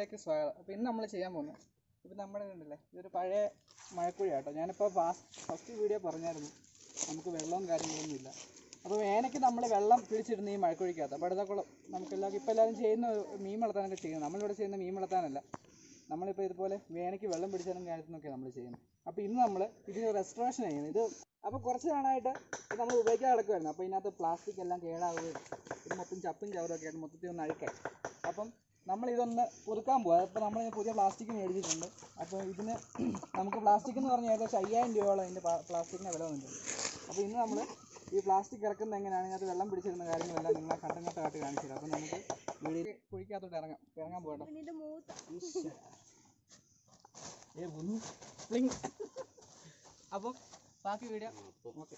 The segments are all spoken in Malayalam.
വീഡിയോയിലേക്ക് സ്വാഗതം അപ്പോൾ ഇന്ന് നമ്മൾ ചെയ്യാൻ പോകുന്നത് ഇപ്പം നമ്മുടെ കണ്ടില്ലേ ഇതൊരു പഴയ മഴക്കുഴി കേട്ടോ ഞാനിപ്പോൾ ഫസ്റ്റ് വീഡിയോ പറഞ്ഞായിരുന്നു നമുക്ക് വെള്ളവും കാര്യങ്ങളൊന്നും ഇല്ല അപ്പോൾ വേനയ്ക്ക് നമ്മൾ വെള്ളം പിടിച്ചിടുന്ന ഈ മഴക്കുഴിക്കകത്ത് അപ്പോൾ അടുത്തക്കുളം നമുക്ക് എല്ലാവർക്കും ഇപ്പോൾ എല്ലാവരും ചെയ്യുന്ന മീൻ വളർത്താനൊക്കെ ചെയ്യുന്നത് നമ്മളിവിടെ ചെയ്യുന്ന മീൻ വളർത്താനല്ല നമ്മളിപ്പോൾ ഇതുപോലെ വേനയ്ക്ക് വെള്ളം പിടിച്ചാലും കാര്യത്തിനൊക്കെയാണ് നമ്മൾ ചെയ്യുന്നത് അപ്പോൾ ഇന്ന് നമ്മൾ ഇതിന് റെസ്റ്റോറേഷൻ ചെയ്യുന്നത് ഇത് അപ്പോൾ കുറച്ച് നാളായിട്ട് ഇത് നമ്മൾ ഉപയോഗിക്കാൻ നടക്കുമായിരുന്നു അപ്പോൾ ഇതിനകത്ത് പ്ലാസ്റ്റിക് എല്ലാം കേടാവുകയും ഇത് മൊത്തം ചപ്പും ചവറും ഒക്കെ ആയിട്ട് മൊത്തത്തിൽ ഒന്ന് അഴുക്കായി അപ്പം നമ്മൾ ഇതൊന്ന് പുതുക്കാൻ പോകാം അപ്പോൾ നമ്മൾ പുതിയ പ്ലാസ്റ്റിക് മേടിച്ചിട്ടുണ്ട് അപ്പോൾ ഇതിന് നമുക്ക് പ്ലാസ്റ്റിക് എന്ന് പറഞ്ഞാൽ ഏകദേശം അയ്യായിരം രൂപയോളം ഇതിൻ്റെ പ്ലാസ്റ്റിക്കിൻ്റെ വില വന്നിട്ടുണ്ട് അപ്പോൾ ഇന്ന് നമ്മൾ ഈ പ്ലാസ്റ്റിക് ഇറക്കുന്നത് എങ്ങനെയാണ് ഇതിനകത്ത് വെള്ളം പിടിച്ചിരുന്ന കാര്യങ്ങളെല്ലാം നിങ്ങളെ കണ്ടം കട്ട കാട്ടി കാണിച്ചു തരാം അപ്പോൾ നമുക്ക് വീഡിയോ കുഴിക്കകത്തോട്ട് ഇറങ്ങാം ഇറങ്ങാൻ പോകട്ടോ ഇതിന്റെ മൂത്ത ഏ ഒന്ന് പ്ലിങ് അപ്പം ബാക്കി വീഡിയോ ഓക്കെ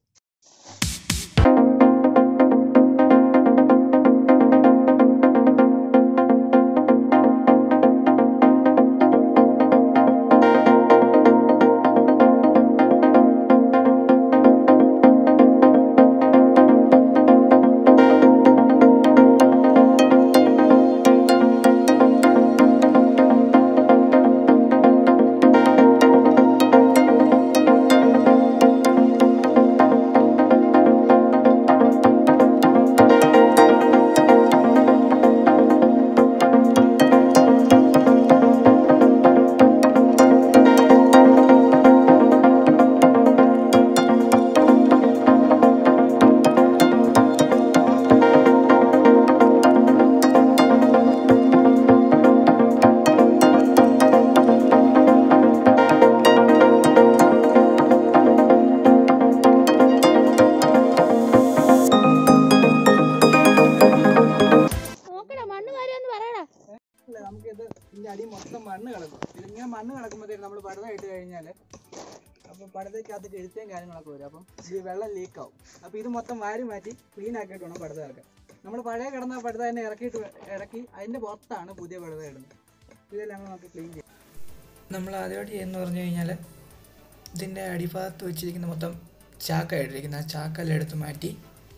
നോക്കടാ മണ്ണ് കാര്യമെന്ന് പറയടാ അല്ല നമുക്കിത് ഇതിൻ്റെ അടി മൊത്തം മണ്ണ് കിടക്കും ഇതിങ്ങനെ മണ്ണ് കിടക്കുമ്പോഴത്തേക്ക് നമ്മൾ പടുത ഇട്ട് കഴിഞ്ഞാൽ അപ്പോൾ പടുതയ്ക്കകത്ത് എഴുത്തേം കാര്യങ്ങളൊക്കെ വരും അപ്പം ഈ വെള്ളം ലീക്ക് ആവും അപ്പോൾ ഇത് മൊത്തം വാരി മാറ്റി ക്ലീൻ ആക്കിയിട്ട് വേണം പടുത ഇറക്കാൻ നമ്മൾ പഴയ കിടന്ന പടുത തന്നെ ഇറക്കിയിട്ട് വേ- ഇറക്കി അതിൻ്റെ പുറത്താണ് പുതിയ പടുത ഇടുന്നത് ഇതെല്ലാം കൂടെ നമുക്ക് ക്ലീൻ ചെയ്യാം നമ്മൾ ആദ്യമായിട്ട് ചെയ്യുന്നത് പറഞ്ഞു കഴിഞ്ഞാൽ ഇതിൻ്റെ അടിഭാഗത്ത് വെച്ചിരിക്കുന്ന മൊത്തം ചാക്കായിട്ടിരിക്കുന്ന ആ ചാക്കെല്ലാം എടുത്ത് മാറ്റി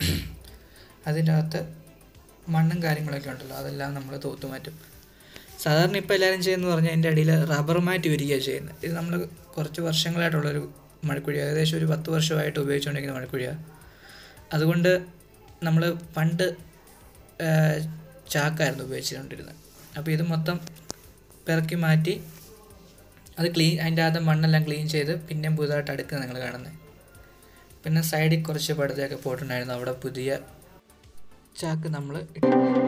അതിൻ്റെ അകത്ത് മണ്ണും കാര്യങ്ങളൊക്കെ ഉണ്ടല്ലോ അതെല്ലാം നമ്മൾ തൂത്ത് മാറ്റും സാധാരണ ഇപ്പോൾ എല്ലാവരും ചെയ്യുന്നത് പറഞ്ഞാൽ അതിൻ്റെ അടിയിൽ റബ്ബർ മാറ്റ് വിരിക്കുകയാണ് ചെയ്യുന്നത് ഇത് നമ്മൾ കുറച്ച് വർഷങ്ങളായിട്ടുള്ളൊരു മഴക്കുഴി ഏകദേശം ഒരു പത്ത് വർഷമായിട്ട് ഉപയോഗിച്ചുകൊണ്ടിരിക്കുന്ന മഴക്കുഴിയാണ് അതുകൊണ്ട് നമ്മൾ പണ്ട് ആ, ചാക്കായിരുന്നു ഉപയോഗിച്ചുകൊണ്ടിരുന്നത് അപ്പോൾ ഇത് മൊത്തം പിറക്കി മാറ്റി അത് ക്ലീൻ അതിൻ്റെ അകത്ത് മണ്ണെല്ലാം ക്ലീൻ ചെയ്ത് പിന്നെയും പുതുതായിട്ട് അടുക്കുക നിങ്ങൾ കാണുന്നത് പിന്നെ സൈഡിൽ കുറച്ച് പടുതയൊക്കെ പോയിട്ടുണ്ടായിരുന്നു അവിടെ പുതിയ ചാക്ക് നമ്മൾ ഇട്ടിട്ടുണ്ട്